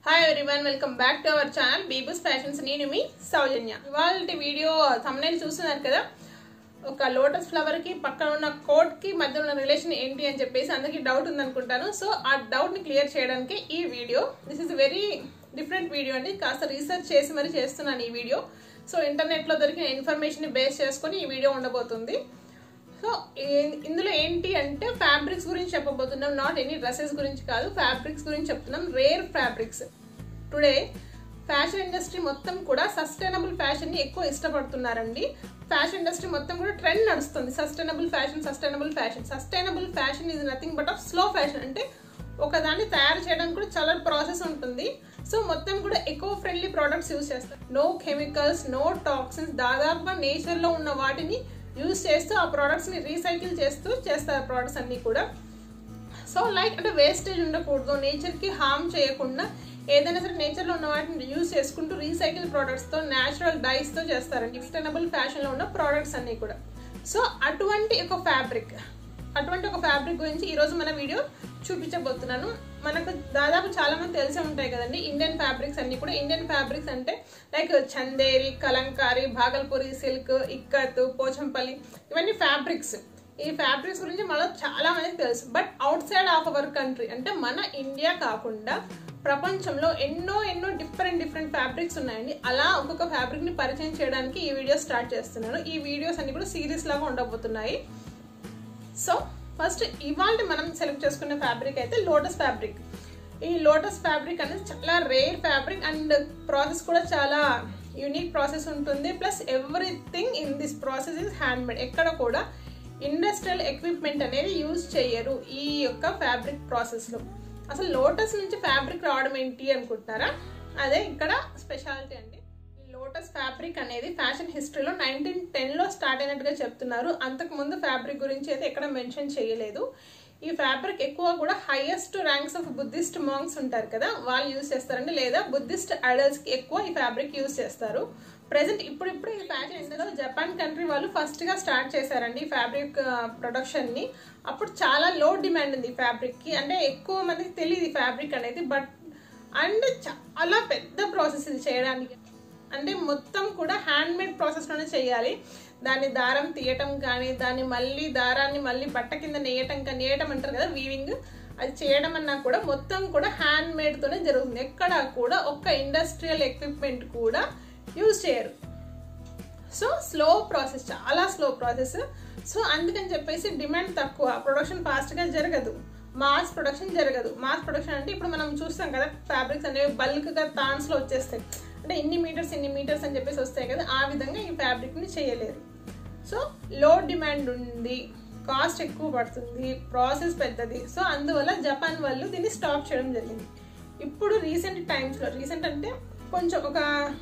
hi everyone welcome back to our channel బీబూస్ fashions నేను మీ సౌజన్య ఇవాళ వీడియో thumbnail చూస్తున్నారు కదా ఒక లోటస్ ఫ్లవర్ కి పక్కన ఉన్న కోట్ కి మధ్య ఉన్న రిలేషన్ ఏంటి అని చెప్పేసి అందరికి డౌట్ ఉందనుకుంటాను సో ఆ డౌట్ ని క్లియర్ చేయడానికి ఈ video this is very different video అండి కాస్త రీసెర్చ్ చేసి మరి చేస్తున్నాను ఈ వీడియో సో ఇంటర్నెట్ లో దొరికిన ఇన్ఫర్మేషన్ ని బేస్ చేసుకొని ఈ వీడియో ఉండబోతుంది సో ఏ- ఇందులో ఏంటి అంటే ఫ్యాబ్రిక్స్ గురించి చెప్పబోతున్నాం నాట్ ఎనీ డ్రెస్సెస్ గురించి కాదు ఫ్యాబ్రిక్స్ గురించి చెప్తున్నాం rare fabrics today fashion industry మొత్తం కూడా సస్టైనబుల్ ఫ్యాషన్ ని ఎక్కువ ఇష్టపడుతున్నారండి ఫ్యాషన్ ఇండస్ట్రీ మొత్తం కూడా ట్రెండ్ నడుస్తుంది sustainable fashion sustainable fashion sustainable fashion is nothing but of slow fashion అంటే ఒకదాన్ని తయారు చేయడానికి కూడా చాలా ప్రాసెస్ ఉంటుంది సో మొత్తం కూడా ఎకో ఫ్రెండ్లీ ప్రోడక్ట్స్ యూస్ చేస్తారు నో కెమికల్స్ నో టాక్సిన్స్ దాదాపుగా నేచర్ లో ఉన్న వాటిని యూస్ చేస్తూ ఆ ప్రోడక్ట్స్ ని రీసైకిల్ చేస్తూ చేస్తారు ప్రోడక్ట్స్ అన్ని కూడా సో లైక్ అంటే వేస్టేజ్ ఉండకూడదు నేచర్కి హార్మ్ చేయకుండా ఏదైనా సరే నేచర్లో ఉన్న వాటిని యూజ్ చేసుకుంటూ రీసైకిల్ ప్రోడక్ట్స్తో న్యాచురల్ డైస్తో చేస్తారండి సస్టైనబుల్ ఫ్యాషన్లో ఉన్న ప్రోడక్ట్స్ అన్నీ కూడా సో అటువంటి ఒక ఫ్యాబ్రిక్ అటువంటి ఒక ఫ్యాబ్రిక్ గురించి ఈరోజు మన వీడియో చూపించబోతున్నాను మనకు దాదాపు చాలా మంది తెలిసే ఉంటాయి కదండి ఇండియన్ ఫ్యాబ్రిక్స్ అన్ని కూడా ఇండియన్ ఫ్యాబ్రిక్స్ అంటే లైక్ చందేరి కలంకారీ భాగల్పూరి సిల్క్ ఇక్కత్ పోచంపల్లి ఇవన్నీ ఫ్యాబ్రిక్స్ ఈ ఫ్యాబ్రిక్స్ గురించి మనలో చాలా మందికి తెలుసు but outside of our country అంటే మన ఇండియా కాకుండా ప్రపంచంలో ఎన్నో ఎన్నో డిఫరెంట్ డిఫరెంట్ ఫ్యాబ్రిక్స్ ఉన్నాయండి అలా ఒక్కొక్క ఫ్యాబ్రిక్ ని పరిచయం చేయడానికి ఈ వీడియో స్టార్ట్ చేస్తున్నాను ఈ వీడియోస్ అన్ని కూడా సిరీస్ లాగా ఉండబోతున్నాయి సో ఫస్ట్ ఇవాళ మనం సెలెక్ట్ చేసుకున్న ఫ్యాబ్రిక్ అయితే లోటస్ ఫ్యాబ్రిక్ ఈ లోటస్ ఫ్యాబ్రిక్ అనేది చాలా రేర్ ఫ్యాబ్రిక్ అండ్ ప్రాసెస్ కూడా చాలా యూనిక్ ప్రాసెస్ ఉంటుంది plus everything in this process is handmade ఎక్కడ కూడా ఇండస్ట్రియల్ ఎక్విప్మెంట్ అనేది యూజ్ చేయరు ఈ యొక్క ఫ్యాబ్రిక్ ప్రాసెస్లో అసలు లోటస్ నుంచి ఫ్యాబ్రిక్ రావడం ఏంటి అనుకుంటున్నారా అదే ఇక్కడ స్పెషాలిటీ అండి ఈ లోటస్ ఫ్యాబ్రిక్ అనేది ఫ్యాషన్ హిస్టరీలో నైన్టీన్ టెన్లో స్టార్ట్ అయినట్టుగా చెప్తున్నారు అంతకుముందు ఫ్యాబ్రిక్ గురించి అయితే ఎక్కడ మెన్షన్ చేయలేదు ఈ ఫ్యాబ్రిక్ ఎక్కువ కూడా highest ranks of Buddhist monks ఉంటారు కదా వాళ్ళు యూస్ చేస్తారండి లేదా బుద్ధిస్ట్ ఐడల్స్ కి ఎక్కువ ఈ ఫ్యాబ్రిక్ యూస్ చేస్తారు ప్రెసెంట్ ఇప్పుడు ఇప్పుడు ఈ ఫ్యాషన్ ఇందులో జపాన్ కంట్రీ వాళ్ళు ఫస్ట్ గా స్టార్ట్ చేశారండి ఈ ఫ్యాబ్రిక్ ప్రొడక్షన్ ని అప్పుడు చాలా లో డిమాండ్ ఉంది ఈ ఫ్యాబ్రిక్ కి అంటే ఎక్కువ మందికి తెలియదు ఈ ఫ్యాబ్రిక్ అనేది బట్ అండ్ చాలా పెద్ద ప్రాసెస్ ఇది చేయడానికి అంటే మొత్తం కూడా హ్యాండ్ మేడ్ ప్రాసెస్లోనే చేయాలి దాన్ని దారం తీయటం కానీ దాన్ని మళ్ళీ దారాన్ని మళ్ళీ బట్ట కింద నేయటం కానీ నేయటం అంటారు కదా వీవింగ్ అది చేయడం అన్నా కూడా మొత్తం కూడా హ్యాండ్ మేడ్తోనే జరుగుతుంది ఎక్కడ కూడా ఒక్క ఇండస్ట్రియల్ ఎక్విప్మెంట్ కూడా యూజ్ చేయరు సో స్లో ప్రాసెస్ చాలా స్లో ప్రాసెస్ సో అందుకని చెప్పేసి డిమాండ్ తక్కువ ప్రొడక్షన్ ఫాస్ట్గా జరగదు మాస్ ప్రొడక్షన్ జరగదు మాస్ ప్రొడక్షన్ అంటే ఇప్పుడు మనం చూస్తాం కదా ఫ్యాబ్రిక్స్ అనేవి బల్క్గా తాన్స్లో వచ్చేస్తాయి అంటే ఇన్ని మీటర్స్ ఇన్ని మీటర్స్ అని చెప్పేసి వస్తాయి కదా ఆ విధంగా ఈ ఫ్యాబ్రిక్ని చేయలేరు సో లో డిమాండ్ ఉంది కాస్ట్ ఎక్కువ పడుతుంది ప్రాసెస్ పెద్దది సో అందువల్ల జపాన్ వాళ్ళు దీన్ని స్టాప్ చేయడం జరిగింది ఇప్పుడు రీసెంట్ టైమ్స్లో రీసెంట్ అంటే కొంచెం ఒక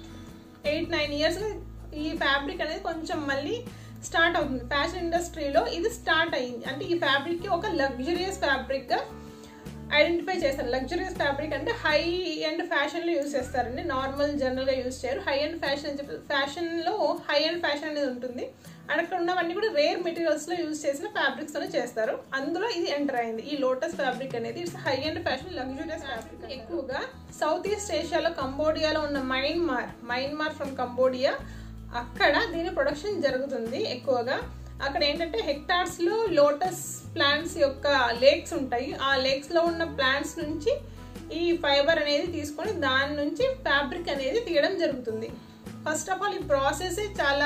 ఎయిట్ నైన్ ఇయర్స్ ఈ ఫ్యాబ్రిక్ అనేది కొంచెం మళ్ళీ స్టార్ట్ అవుతుంది ఫ్యాషన్ ఇండస్ట్రీలో ఇది స్టార్ట్ అయ్యింది అంటే ఈ ఫ్యాబ్రిక్కి ఒక లగ్జరియస్ ఫ్యాబ్రిక్గా ఐడెంటిఫై చేస్తారు లగ్జరియస్ ఫ్యాబ్రిక్ అంటే హై అండ్ ఫ్యాషన్లో యూస్ చేస్తారండి నార్మల్ జనరల్గా యూస్ చేయరు హై అండ్ ఫ్యాషన్ అని చెప్పి ఫ్యాషన్లో హై అండ్ ఫ్యాషన్ అనేది ఉంటుంది అండ్ అక్కడ ఉన్నవన్నీ కూడా రేర్ మెటీరియల్స్లో యూస్ చేసిన ఫ్యాబ్రిక్స్తోనే చేస్తారు అందులో ఇది ఎంటర్ అయింది ఈ లోటస్ ఫ్యాబ్రిక్ అనేది it's high end fashion luxurious fabric ఎక్కువగా సౌత్ ఈస్ట్ ఏషియాలో కంబోడియాలో ఉన్న మైన్మార్ మైన్మార్ ఫ్రమ్ కంబోడియా అక్కడ దీని ప్రొడక్షన్ జరుగుతుంది ఎక్కువగా అక్కడ ఏంటంటే హెక్టార్స్ లో లోటస్ ప్లాంట్స్ యొక్క లేక్స్ ఉంటాయి ఆ లేక్స్ లో ఉన్న ప్లాంట్స్ నుంచి ఈ ఫైబర్ అనేది తీసుకొని దాని నుంచి ఫ్యాబ్రిక్ అనేది తీయడం జరుగుతుంది ఫస్ట్ ఆఫ్ ఆల్ ఈ ప్రాసెస్ చాలా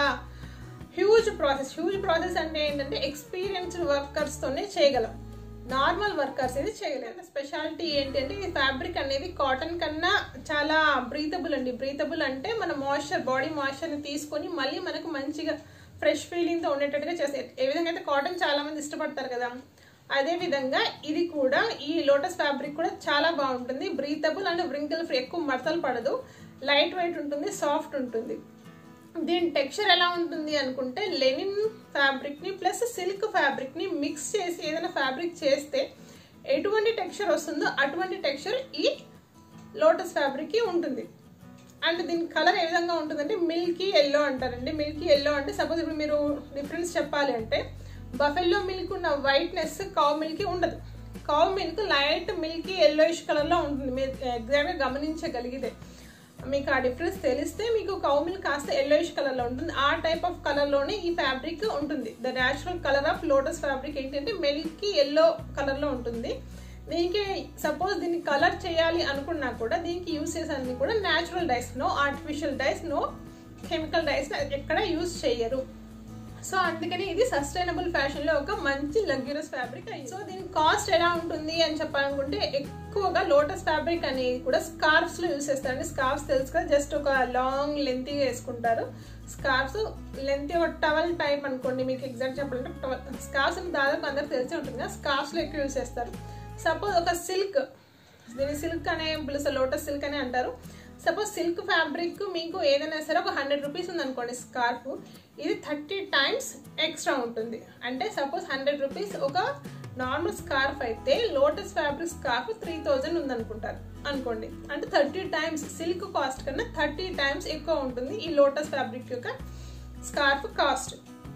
హ్యూజ్ ప్రాసెస్ హ్యూజ్ ప్రాసెస్ అంటే ఏంటంటే ఎక్స్పీరియన్స్డ్ వర్కర్స్తోనే చేయగలం నార్మల్ వర్కర్స్ ఇది చేయలేరు స్పెషాలిటీ ఏంటంటే ఈ ఫ్యాబ్రిక్ అనేది కాటన్ కన్నా చాలా బ్రీతబుల్ అండి బ్రీతబుల్ అంటే మన మాయిశ్చర్ బాడీ మాయిశ్చర్ని తీసుకొని మళ్ళీ మనకు మంచిగా ఫ్రెష్ ఫీలింగ్తో ఉండేటట్టుగా చేస్తాయి ఏ విధంగా అయితే కాటన్ చాలా మంది ఇష్టపడతారు కదా అదే విధంగా ఇది కూడా ఈ లోటస్ ఫ్యాబ్రిక్ కూడా చాలా బాగుంటుంది బ్రీతబుల్ అండ్ వ్రింకిల్ ఫ్రీ ఎక్కువ మడతలు పడదు లైట్ వెయిట్ ఉంటుంది సాఫ్ట్ ఉంటుంది దీని టెక్స్చర్ ఎలా ఉంటుంది అనుకుంటే లెనిన్ ఫ్యాబ్రిక్ని ప్లస్ సిల్క్ ఫ్యాబ్రిక్ని మిక్స్ చేసి ఏదైనా ఫ్యాబ్రిక్ చేస్తే ఎటువంటి టెక్స్చర్ వస్తుందో అటువంటి టెక్స్చర్ ఈ లోటస్ ఫ్యాబ్రిక్కి ఉంటుంది అండ్ దీని కలర్ ఏ విధంగా ఉంటుందంటే మిల్కీ ఎల్లో అంటారండి మిల్కీ ఎల్లో అంటే సపోజ్ ఇప్పుడు మీరు డిఫరెన్స్ చెప్పాలి అంటే బఫెల్లో మిల్క్ ఉన్న వైట్నెస్ కౌ మిల్క్ ఉండదు cow milk light milky yellowish కలర్లో ఉంటుంది మీరు ఎగ్జాక్ట్గా గమనించగలిగితే మీకు ఆ డిఫరెన్స్ తెలిస్తే మీకు కౌ మిల్క్ కాస్త ఎల్లోయిష్ కలర్లో ఉంటుంది ఆ టైప్ ఆఫ్ కలర్లోనే ఈ ఫ్యాబ్రిక్ ఉంటుంది the natural colour of lotus fabric ఏంటంటే మిల్కీ ఎల్లో కలర్లో ఉంటుంది దీనికి సపోజ్ దీన్ని కలర్ చేయాలి అనుకున్నా కూడా దీనికి యూస్ చేసేది కూడా natural dyes no artificial dyes no chemical dyes ఎక్కడ యూస్ చేయరు సో అందుకని ఇది సస్టైనబుల్ ఫ్యాషన్ లో ఒక మంచి లగ్జరస్ ఫ్యాబ్రిక్ అయ్యింది సో దీని కాస్ట్ ఎలా ఉంటుంది అని చెప్పాలనుకుంటే ఎక్కువగా లోటస్ ఫ్యాబ్రిక్ అనేది కూడా స్కార్ఫ్స్ లో యూస్ చేస్తారండి స్కార్ఫ్స్ తెలుసు కదా జస్ట్ ఒక లాంగ్ లెంతీగా వేసుకుంటారు స్కార్ఫ్స్ లెంత్ ఒక టవల్ టైప్ అనుకోండి మీకు ఎగ్జాక్ట్ చెప్పాలంటే టవల్ స్కార్ఫ్స్ దాదాపు అందరికి తెలిసి ఉంటుంది కదా స్కార్ఫ్స్ లో ఎక్కువ యూస్ చేస్తారు సపోజ్ ఒక సిల్క్ దీన్ని సిల్క్ అనే పిలుస్తారు లోటస్ సిల్క్ అని అంటారు సపోజ్ సిల్క్ ఫ్యాబ్రిక్ మీకు ఏదైనా సరే ఒక హండ్రెడ్ రూపీస్ ఉంది అనుకోండి స్కార్ఫ్ ఇది థర్టీ టైమ్స్ ఎక్స్ట్రా ఉంటుంది అంటే సపోజ్ హండ్రెడ్ రూపీస్ ఒక నార్మల్ స్కార్ఫ్ అయితే lotus fabric scarf three thousand ఉంది అనుకుంటారు అనుకోండి అంటే థర్టీ టైమ్స్ సిల్క్ కాస్ట్ కన్నా థర్టీ టైమ్స్ ఎక్కువ ఉంటుంది ఈ లోటస్ ఫ్యాబ్రిక్ యొక్క స్కార్ఫ్ కాస్ట్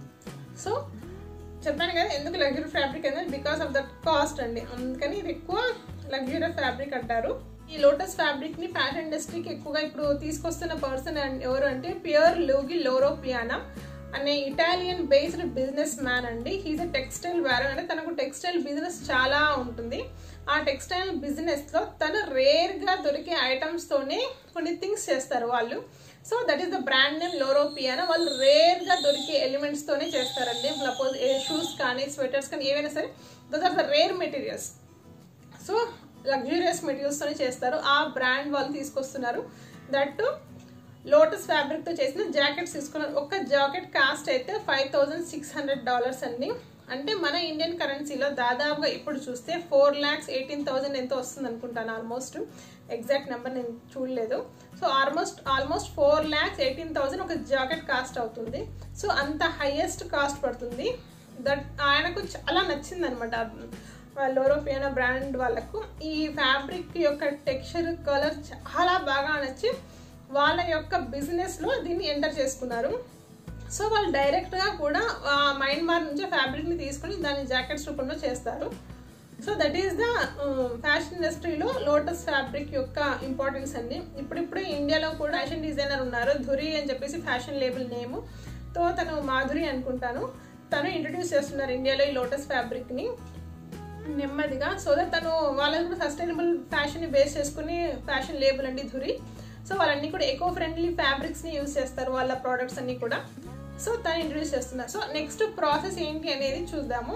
సో చెప్పాను కదా ఎందుకు లగ్జరీ ఫ్యాబ్రిక్ అనేది బికాస్ ఆఫ్ దట్ కాస్ట్ అండి అందుకని ఇది ఎక్కువ లగ్జరీ ఫ్యాబ్రిక్ అంటారు ఈ లోటస్ ఫ్యాబ్రిక్ ని ఫ్యాషన్ ఇండస్ట్రీకి ఎక్కువగా ఇప్పుడు తీసుకొస్తున్న పర్సన్ ఎవరు అంటే ప్యూర్ లూగి లోరో పియానా అనే ఇటాలియన్ బేస్డ్ బిజినెస్ మ్యాన్ అండి హీజ్ అ టెక్స్టైల్ వేర్ అంటే తనకు టెక్స్టైల్ బిజినెస్ చాలా ఉంటుంది ఆ టెక్స్టైల్ బిజినెస్ లో తను రేర్ గా దొరికే ఐటమ్స్ తోనే కొన్ని థింగ్స్ చేస్తారు వాళ్ళు so that is the brand name Loro Piana వాళ్ళు రేర్ గా దొరికే ఎలిమెంట్స్ తోనే చేస్తారండి సపోజ్ షూస్ కానీ స్వెటర్స్ కానీ ఏవైనా సరే those are the rare materials so luxurious మెటీరియల్స్తోనే చేస్తారు ఆ బ్రాండ్ వాళ్ళు తీసుకొస్తున్నారు దట్ లోటస్ ఫ్యాబ్రిక్తో చేసిన జాకెట్స్ తీసుకున్నారు ఒక జాకెట్ కాస్ట్ అయితే five thousand six hundred dollars అండి అంటే మన ఇండియన్ కరెన్సీలో దాదాపుగా ఇప్పుడు చూస్తే ఫోర్ ల్యాక్స్ ఎయిటీన్ థౌజండ్ ఎంతో వస్తుంది అనుకుంటాను ఆల్మోస్ట్ ఎగ్జాక్ట్ నెంబర్ నేను చూడలేదు so almost almost four lakhs eighteen thousand ఒక జాకెట్ కాస్ట్ అవుతుంది సో అంత హైయెస్ట్ కాస్ట్ పడుతుంది దట్ ఆయనకు చాలా నచ్చింది అనమాట లోరోపియానా బ్రాండ్ వాళ్ళకు ఈ ఫ్యాబ్రిక్ యొక్క టెక్స్చర్ కలర్ చాలా బాగా నచ్చి వాళ్ళ యొక్క బిజినెస్లో దీన్ని ఎంటర్ చేసుకున్నారు సో వాళ్ళు డైరెక్ట్గా కూడా మైండ్ మార్ నుంచి ఫ్యాబ్రిక్ని తీసుకుని దాన్ని జాకెట్స్ రూపంలో చేస్తారు so that is the fashion ఇండస్ట్రీలో లోటస్ ఫ్యాబ్రిక్ యొక్క ఇంపార్టెన్స్ అండి ఇప్పుడిప్పుడే ఇండియాలో కూడా ఫ్యాషన్ డిజైనర్ ఉన్నారు ధురి అని చెప్పేసి ఫ్యాషన్ లేబుల్ నేము తో తను మాధురి అనుకుంటాను తను ఇంట్రడ్యూస్ చేస్తున్నారు ఇండియాలో ఈ లోటస్ ఫ్యాబ్రిక్ని నెమ్మదిగా సో దట్ తను వాళ్ళని కూడా సస్టైనబుల్ ఫ్యాషన్ బేస్ చేసుకుని ఫ్యాషన్ లేబుల్ అండి ధురి సో వాళ్ళన్నీ కూడా ఎకో ఫ్రెండ్లీ ఫ్యాబ్రిక్స్ని యూస్ చేస్తారు వాళ్ళ ప్రోడక్ట్స్ అన్నీ కూడా సో తను ఇంట్రడ్యూస్ చేస్తున్నారు సో నెక్స్ట్ ప్రాసెస్ ఏంటి అనేది చూద్దాము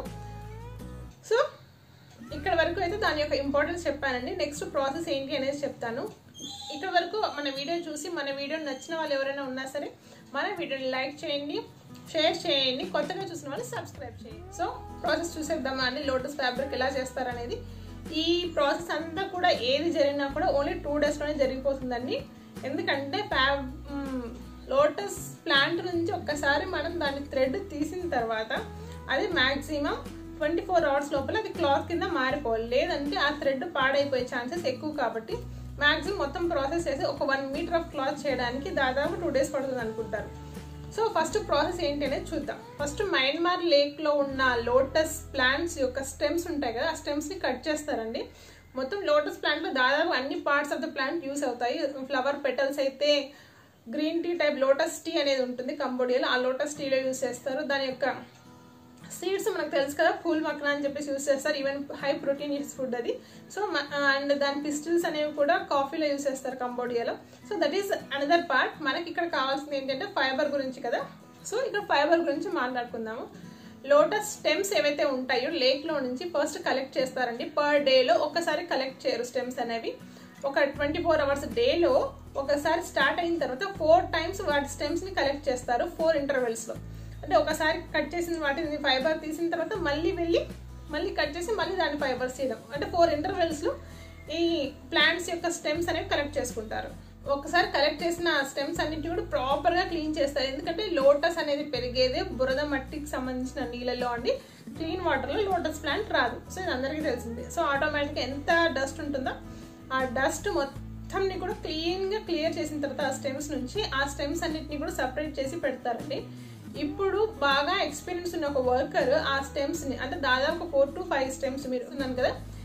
సో ఇక్కడ వరకు అయితే దాని యొక్క ఇంపార్టెన్స్ చెప్పానండి నెక్స్ట్ ప్రాసెస్ ఏంటి అనేది చెప్తాను ఇక్కడ వరకు మన వీడియో చూసి మన వీడియో నచ్చిన వాళ్ళు ఎవరైనా ఉన్నా సరే మన వీడియోని లైక్ చేయండి షేర్ చేయండి కొత్తగా చూసిన వాళ్ళు సబ్స్క్రైబ్ చేయండి సో ప్రాసెస్ చూసేద్దామా అండి లోటస్ ఫ్యాబ్రిక్ ఎలా చేస్తారనేది ఈ ప్రాసెస్ అంతా కూడా ఏది జరిగినా కూడా ఓన్లీ టూ డేస్లోనే జరిగిపోతుందండి ఎందుకంటే ఫ్యాబ్ లోటస్ ప్లాంట్ నుంచి ఒక్కసారి మనం దాని థ్రెడ్ తీసిన తర్వాత అది మ్యాక్సిమం ట్వంటీ ఫోర్ అవర్స్ లోపల అది క్లాత్ కింద మారిపోవాలి లేదంటే ఆ థ్రెడ్ పాడైపోయే ఛాన్సెస్ ఎక్కువ కాబట్టి మ్యాక్సిమం మొత్తం ప్రాసెస్ చేసి ఒక వన్ మీటర్ ఆఫ్ క్లాత్ చేయడానికి దాదాపు టూ డేస్ పడుతుంది అనుకుంటారు సో ఫస్ట్ ప్రాసెస్ ఏంటి అనేది చూద్దాం ఫస్ట్ మైన్మార్ లేక్లో ఉన్న లోటస్ ప్లాంట్స్ యొక్క స్టెమ్స్ ఉంటాయి కదా ఆ స్టెమ్స్ని కట్ చేస్తారండి మొత్తం లోటస్ ప్లాంట్లో దాదాపు అన్ని parts of the plant use అవుతాయి ఫ్లవర్ పెటల్స్ అయితే green tea type lotus tea అనేది ఉంటుంది కంబోడియాలో ఆ లోటస్ టీలో యూస్ చేస్తారు దాని యొక్క సీడ్స్ మనకు తెలుసు కదా ఫుల్ మక్కన అని చెప్పేసి యూస్ చేస్తారు ఈవెన్ హై ప్రోటీన్ ఫుడ్ అది సో అండ్ దాని పిస్టిల్స్ అనేవి కూడా కాఫీలో యూస్ చేస్తారు కంబోడియాలో so that is another part మనకి ఇక్కడ కావాల్సింది ఏంటంటే ఫైబర్ గురించి కదా సో ఇక్కడ ఫైబర్ గురించి మాట్లాడుకుందాము లోటస్ స్టెమ్స్ ఏవైతే ఉంటాయో లేక్లో నుంచి ఫస్ట్ కలెక్ట్ చేస్తారండి పర్ డేలో ఒకసారి కలెక్ట్ చేయరు స్టెమ్స్ అనేవి ఒక ట్వంటీ ఫోర్ అవర్స్ డేలో ఒకసారి స్టార్ట్ అయిన తర్వాత ఫోర్ టైమ్స్ వాటి స్టెమ్స్ని కలెక్ట్ చేస్తారు ఫోర్ ఇంటర్వెల్స్లో అంటే ఒకసారి కట్ చేసిన వాటిని ఫైబర్ తీసిన తర్వాత మళ్ళీ వెళ్ళి మళ్ళీ కట్ చేసి మళ్ళీ దాని ఫైబర్స్ చేయడం అంటే ఫోర్ ఇంటర్వెల్స్లో ఈ ప్లాంట్స్ యొక్క స్టెమ్స్ అనేవి కలెక్ట్ చేసుకుంటారు ఒకసారి కలెక్ట్ చేసిన స్టెమ్స్ అన్నింటినీ కూడా ప్రాపర్గా క్లీన్ చేస్తారు ఎందుకంటే లోటస్ అనేది పెరిగేదే బురద మట్టికి సంబంధించిన నీళ్ళలో అండి క్లీన్ వాటర్లో లోటస్ ప్లాంట్ రాదు సో ఇది అందరికీ తెలిసిందే సో ఆటోమేటిక్గా ఎంత డస్ట్ ఉంటుందో ఆ డస్ట్ మొత్తంని కూడా క్లీన్గా క్లియర్ చేసిన తర్వాత ఆ స్టెమ్స్ నుంచి ఆ స్టెమ్స్ అన్నిటిని కూడా సపరేట్ చేసి పెడతారండి ఇప్పుడు బాగా ఎక్స్పీరియన్స్ ఉన్న ఒక వర్కర్ ఆ స్టెమ్స్ని అంటే దాదాపు ఫోర్ టు ఫైవ్ స్టెమ్స్ మీరు ఉన్నాను కదా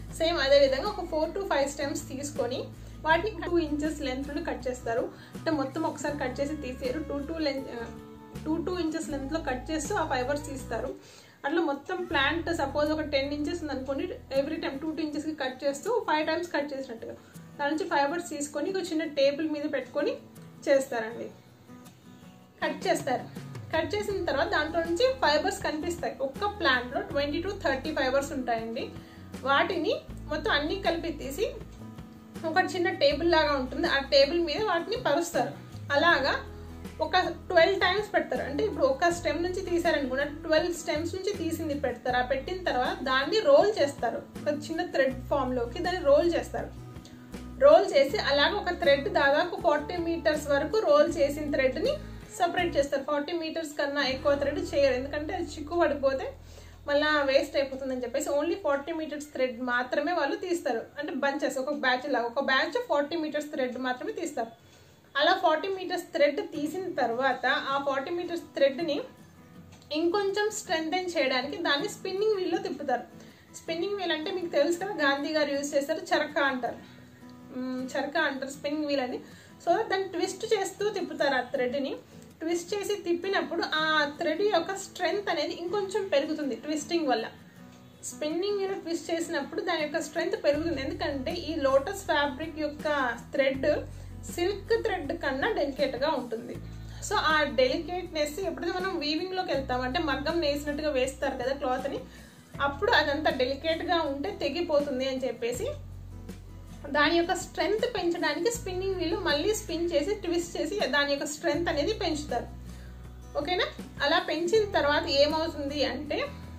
సేమ్ అదే విధంగా ఒక ఫోర్ టు ఫైవ్ స్టెమ్స్ తీసుకొని వాటిని టూ ఇంచెస్ లెంత్ కట్ చేస్తారు అంటే మొత్తం ఒకసారి కట్ చేసి తీసేయరు two two length two two inches లెంత్లో కట్ చేస్తూ ఆ ఫైబర్స్ తీస్తారు అట్లా మొత్తం ప్లాంట్ సపోజ్ ఒక టెన్ ఇంచెస్ ఉంది అనుకోండి ఎవ్రీ టైం టూ టూ ఇంచెస్కి కట్ చేస్తూ ఫైవ్ టైమ్స్ కట్ చేసినట్టుగా దాని నుంచి ఫైబర్స్ తీసుకొని ఒక చిన్న టేబుల్ మీద పెట్టుకొని చేస్తారండి కట్ చేస్తారు కట్ చేసిన తర్వాత దాంట్లో నుంచి ఫైబర్స్ కనిపిస్తాయి ఒక్క ప్లాంట్లో ట్వంటీ టు థర్టీ ఫైబర్స్ ఉంటాయండి వాటిని మొత్తం అన్నీ కలిపి తీసి ఒక చిన్న టేబుల్ లాగా ఉంటుంది ఆ టేబుల్ మీద వాటిని పరుస్తారు అలాగా ఒక ట్వెల్వ్ టైమ్స్ పెడతారు అంటే ఇప్పుడు ఒక స్టెమ్ నుంచి తీసారనుకున్న ట్వెల్వ్ స్టెమ్స్ నుంచి తీసింది పెడతారు ఆ పెట్టిన తర్వాత దాన్ని రోల్ చేస్తారు ఒక చిన్న థ్రెడ్ ఫామ్లోకి దాన్ని రోల్ చేస్తారు రోల్ చేసి అలాగే ఒక థ్రెడ్ దాదాపు ఫార్టీ మీటర్స్ వరకు రోల్ చేసిన థ్రెడ్ని సపరేట్ చేస్తారు ఫార్టీ మీటర్స్ కన్నా ఎక్కువ థ్రెడ్ చేయరు ఎందుకంటే అది చిక్కు పడిపోతే మళ్ళీ వేస్ట్ అయిపోతుందని చెప్పేసి ఓన్లీ ఫార్టీ మీటర్స్ థ్రెడ్ మాత్రమే వాళ్ళు తీస్తారు అంటే బంచెస్ ఒక బ్యాచ్ లాగా ఒక బ్యాచ్ ఫార్టీ మీటర్స్ థ్రెడ్ మాత్రమే తీస్తారు అలా ఫార్టీ మీటర్స్ థ్రెడ్ తీసిన తర్వాత ఆ ఫార్టీ మీటర్స్ థ్రెడ్ని ఇంకొంచెం స్ట్రెంగ్తెన్ చేయడానికి దాన్ని స్పిన్నింగ్ వీల్లో తిప్పుతారు స్పిన్నింగ్ వీల్ అంటే మీకు తెలుసు కదా గాంధీ గారు యూజ్ చేస్తారు చరక అంటారు మ్మ్, చరక అంటారు స్పిన్నింగ్ వీల్ అని సో దాన్ని ట్విస్ట్ చేస్తూ తిప్పుతారు ఆ థ్రెడ్ని ట్విస్ట్ చేసి తిప్పినప్పుడు ఆ థ్రెడ్ యొక్క స్ట్రెంగ్త్ అనేది ఇంకొంచెం పెరుగుతుంది ట్విస్టింగ్ వల్ల స్పిన్నింగ్ వీల్ ట్విస్ట్ చేసినప్పుడు దాని యొక్క స్ట్రెంగ్త్ పెరుగుతుంది ఎందుకంటే ఈ లోటస్ ఫ్యాబ్రిక్ యొక్క థ్రెడ్ సిల్క్ థ్రెడ్ కన్నా డెలికేట్గా ఉంటుంది సో ఆ డెలికేట్నెస్ ఎప్పుడైతే మనం వీవింగ్లోకి వెళ్తాం అంటే మగ్గం నేసినట్టుగా వేస్తారు కదా క్లాత్ని అప్పుడు అదంతా డెలికేట్గా ఉంటే తెగిపోతుంది అని చెప్పేసి దాని యొక్క స్ట్రెంగ్త్ పెంచడానికి స్పిన్నింగ్ వీల్ మళ్ళీ స్పిన్ చేసి ట్విస్ట్ చేసి దాని యొక్క స్ట్రెంగ్త్ అనేది పెంచుతారు ఓకేనా అలా పెంచిన తర్వాత ఏమవుతుంది అంటే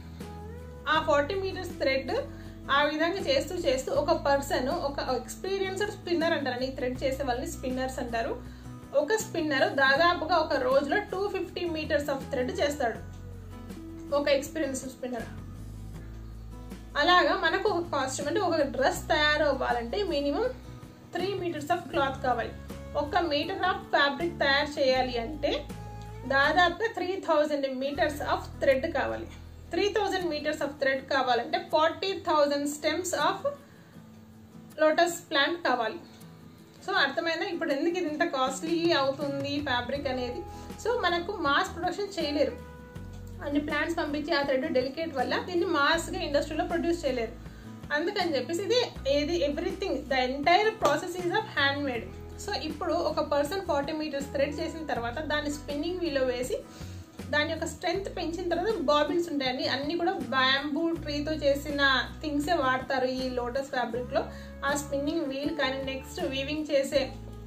ఆ ఫార్టీ మీటర్స్ థ్రెడ్ ఆ విధంగా చేస్తూ చేస్తూ ఒక పర్సన్ ఒక ఎక్స్పీరియన్స్డ్ స్పిన్నర్ అంటారు ఈ థ్రెడ్ చేసే వాళ్ళని స్పిన్నర్స్ అంటారు ఒక స్పిన్నర్ దాదాపుగా ఒక రోజులో two fifty metres of thread చేస్తాడు ఒక ఎక్స్పీరియన్స్డ్ స్పిన్నర్ అలాగా మనకు ఒక కాస్ట్యూమ్ అంటే ఒక డ్రెస్ తయారు అవ్వాలంటే minimum three metres of cloth కావాలి ఒక మీటర్ ఆఫ్ ఫ్యాబ్రిక్ తయారు చేయాలి అంటే దాదాపుగా three thousand metres of thread కావాలి three thousand metres of thread కావాలంటే forty thousand stems of lotus plant కావాలి సో అర్థమైందా ఇప్పుడు ఎందుకు ఇది ఇంత కాస్ట్లీ అవుతుంది ఫ్యాబ్రిక్ అనేది సో మనకు మాస్ ప్రొడక్షన్ చేయలేరు అన్ని ప్లాంట్స్ పంపించి ఆ థ్రెడ్ డెలికేట్ వల్ల దీన్ని మాస్గా ఇండస్ట్రీలో ప్రొడ్యూస్ చేయలేరు అందుకని చెప్పేసి ఇది ఏది everything the entire process is of handmade so ఇప్పుడు ఒక పర్సన్ ఫార్టీ మీటర్స్ థ్రెడ్ చేసిన తర్వాత దాన్ని స్పిన్నింగ్ వీలో వేసి దాని యొక్క స్ట్రెంగ్త్ పెంచిన తర్వాత బాబిన్స్ ఉంటాయండి అన్ని కూడా బ్యాంబూ ట్రీతో చేసిన థింగ్సే వాడతారు ఈ లోటస్ ఫ్యాబ్రిక్లో ఆ స్పిన్నింగ్ వీల్ కానీ నెక్స్ట్ వీవింగ్ చేసే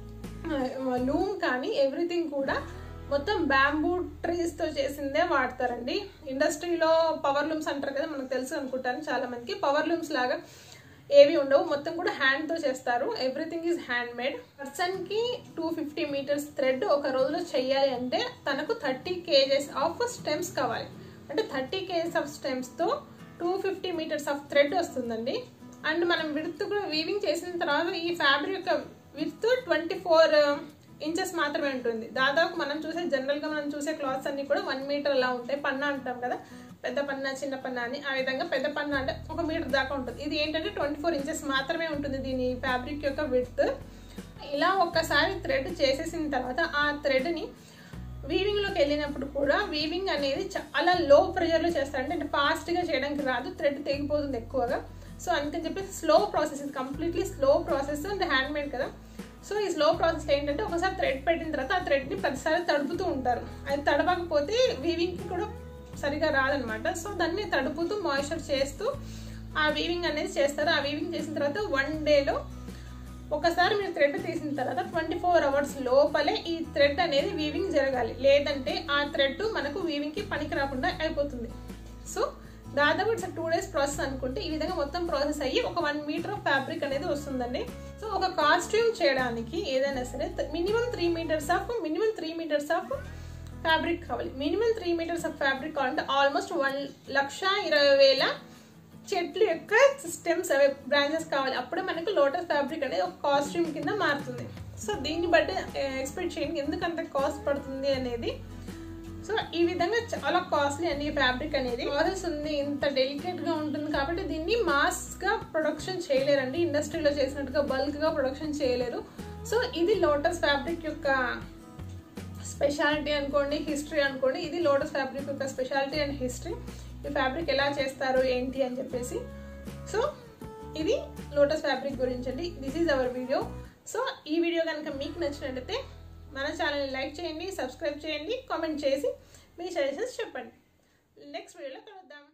లూమ్ కానీ ఎవ్రీథింగ్ కూడా మొత్తం బ్యాంబూ ట్రీస్తో చేసిందే వాడతారండి ఇండస్ట్రీలో పవర్ లూమ్స్ అంటారు కదా మనకు తెలుసు అనుకుంటాను చాలా మందికి పవర్ లూమ్స్ లాగా ఏవి ఉండవు మొత్తం కూడా హ్యాండ్తో చేస్తారు ఎవ్రీథింగ్ ఈజ్ హ్యాండ్ మేడ్ పర్సన్కి టూ ఫిఫ్టీ మీటర్స్ థ్రెడ్ ఒక రోజులో చెయ్యాలి అంటే తనకు థర్టీ కేజెస్ ఆఫ్ స్టెమ్స్ కావాలి అంటే థర్టీ కేజెస్ ఆఫ్ స్టెమ్స్తో two fifty metres of thread వస్తుందండి అండ్ మనం విడ్త్ కూడా వీవింగ్ చేసిన తర్వాత ఈ ఫ్యాబ్రిక్ యొక్క విడ్త్ ట్వంటీ ఫోర్ ఇంచెస్ మాత్రమే ఉంటుంది దాదాపు మనం చూసే జనరల్గా మనం చూసే క్లాత్స్ అన్ని కూడా వన్ మీటర్ అలా ఉంటాయి పన్నా అంటాం కదా పెద్ద పన్నా చిన్న పన్నా అని ఆ విధంగా పెద్ద పన్నా అంటే ఒక మీటర్ దాకా ఉంటుంది ఇది ఏంటంటే ట్వంటీ ఫోర్ ఇంచెస్ మాత్రమే ఉంటుంది దీని ఫ్యాబ్రిక్ యొక్క విడ్త్ ఇలా ఒక్కసారి థ్రెడ్ చేసేసిన తర్వాత ఆ థ్రెడ్ని వీవింగ్లోకి వెళ్ళినప్పుడు కూడా వీవింగ్ అనేది చాలా లో ప్రెషర్లో చేస్తారంటే అంటే ఫాస్ట్గా చేయడానికి రాదు థ్రెడ్ తెగిపోతుంది ఎక్కువగా సో అందుకని చెప్పి స్లో ప్రాసెస్ ఇది completely slow process and hand made కదా సో ఈ స్లో ప్రాసెస్ ఏంటంటే ఒకసారి థ్రెడ్ పెట్టిన తర్వాత ఆ థ్రెడ్ని ప్రతిసారి తడుపుతూ ఉంటారు అది తడవకపోతే వీవింగ్కి కూడా సరిగా రాదనమాట సో దాన్ని తడుపుతూ మాయిశ్చర్ చేస్తూ ఆ వీవింగ్ అనేది చేస్తారు ఆ వీవింగ్ చేసిన తర్వాత వన్ డేలో ఒకసారి మీరు థ్రెడ్ తీసిన తర్వాత ట్వంటీ ఫోర్ అవర్స్ లోపలే ఈ థ్రెడ్ అనేది వీవింగ్ జరగాలి లేదంటే ఆ థ్రెడ్ మనకు వీవింగ్కి పనికి రాకుండా అయిపోతుంది సో దాదాపు ఇట్స్ టూ డేస్ ప్రాసెస్ అనుకుంటే ఈ విధంగా మొత్తం ప్రాసెస్ అయ్యి ఒక వన్ మీటర్ ఆఫ్ ఫ్యాబ్రిక్ అనేది వస్తుందండి సో ఒక కాస్ట్యూమ్ చేయడానికి ఏదైనా సరే minimum three metres of minimum three metres of fabric కావాలి minimum three metres of fabric కావాలంటే ఆల్మోస్ట్ వన్ లక్ష ఇరవై వేల చెట్లు యొక్క స్టెమ్స్ అవి బ్రాంచెస్ కావాలి అప్పుడే మనకు లోటస్ ఫ్యాబ్రిక్ అనేది ఒక కాస్ట్యూమ్ కింద మారుతుంది సో దీన్ని బట్టి ఎక్స్పెక్ట్ చేయండి ఎందుకు అంత కాస్ట్ పడుతుంది అనేది సో ఈ విధంగా చాలా కాస్ట్లీ అండి ఈ ఫ్యాబ్రిక్ అనేది ప్రాసెస్ ఉంది ఇంత డెలికేట్ గా ఉంటుంది కాబట్టి దీన్ని మాస్ గా ప్రొడక్షన్ చేయలేరండి ఇండస్ట్రీలో చేసినట్టుగా బల్క్ గా ప్రొడక్షన్ చేయలేరు సో ఇది లోటస్ ఫ్యాబ్రిక్ యొక్క స్పెషాలిటీ అనుకోండి హిస్టరీ అనుకోండి ఇది లోటస్ ఫ్యాబ్రిక్ యొక్క స్పెషాలిటీ అండ్ హిస్టరీ ఈ ఫ్యాబ్రిక్ ఎలా చేస్తారు ఏంటి అని చెప్పేసి సో ఇది లోటస్ ఫ్యాబ్రిక్ గురించి అండి this is our video so ఈ వీడియో కనుక మీకు నచ్చినట్లయితే మన ఛానల్ని లైక్ చేయండి సబ్స్క్రైబ్ చేయండి కామెంట్ చేసి మీ సజెషన్స్ చెప్పండి నెక్స్ట్ వీడియోలో కలుద్దాం